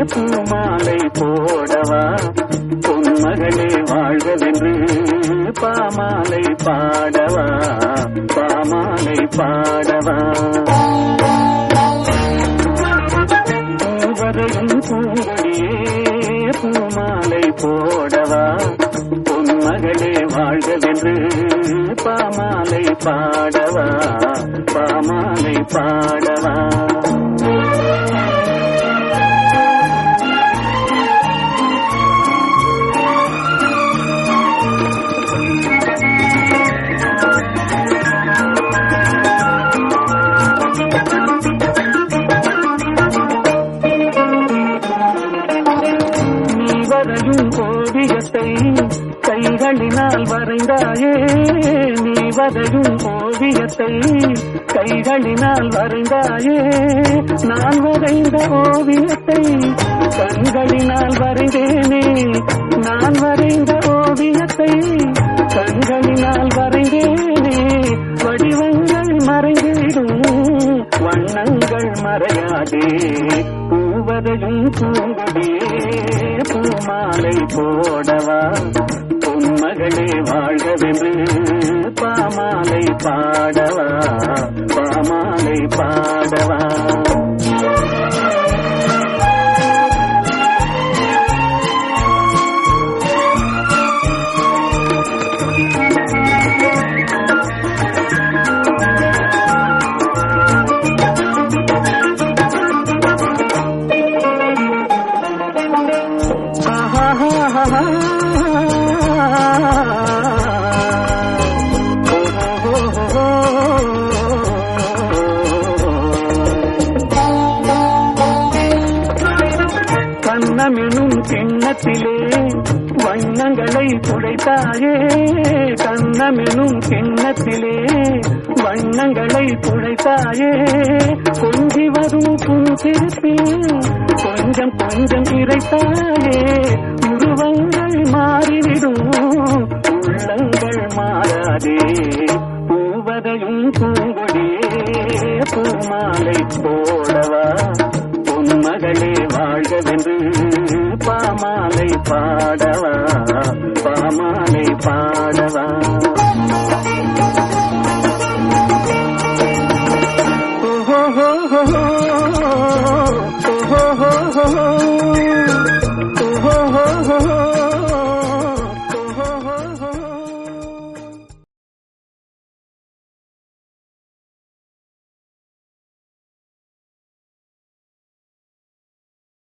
பூமாலை போடவா பொன்மகளே வாழ்கவென்று பாமாலை பாடவா பாமாலை பாடவா பூவரையும் பூங்கொடியே பூமாலை போடவா பொன்மகளே வாழ்கவென்று பாமாலை பாடவா பாமாலை பாடவா நீ வரையும் ஓவியத்தை கைகளினால் வரைந்தாயே நீ வரையும் ஓவியத்தை கைகளினால் வரைந்தாயே நான் வரைந்த ஓவியத்தை கண்களினால் வரைந்தேனே நான் வரைந்த ஓவியத்தை கண்களினால் வரைந்தேனே வடிவங்கள் மறைந்திடும் வண்ணங்கள் மறையாதே பூவரையும் பூங்குடியே பூமாலை போடவா பொன்மகளே வாழ்கவென்று பாமாலை பாடவா பாமாலை பாடவா கண்ணமெனும் கிண்ணத்திலே வண்ணங்களை புடைத்தாயே கண்ணமெனும் கிண்ணத்திலே வண்ணங்களை புடைத்தாயே கொஞ்சி வரும் புன்சிரிப்பில் கொஞ்சம் கொஞ்சம் இறைத்தாயே உருவங்கள் மாறிவிடும் உள்ளங்கள் மாறாதே பூவதையும் பூங்கொடியே பூமாலை போடவா பொன்மகளே வாழ்கவென்று பாமாலை பாடவா பாமாலை பாடவா ஓஹோ ஓஹோ ஓஹோ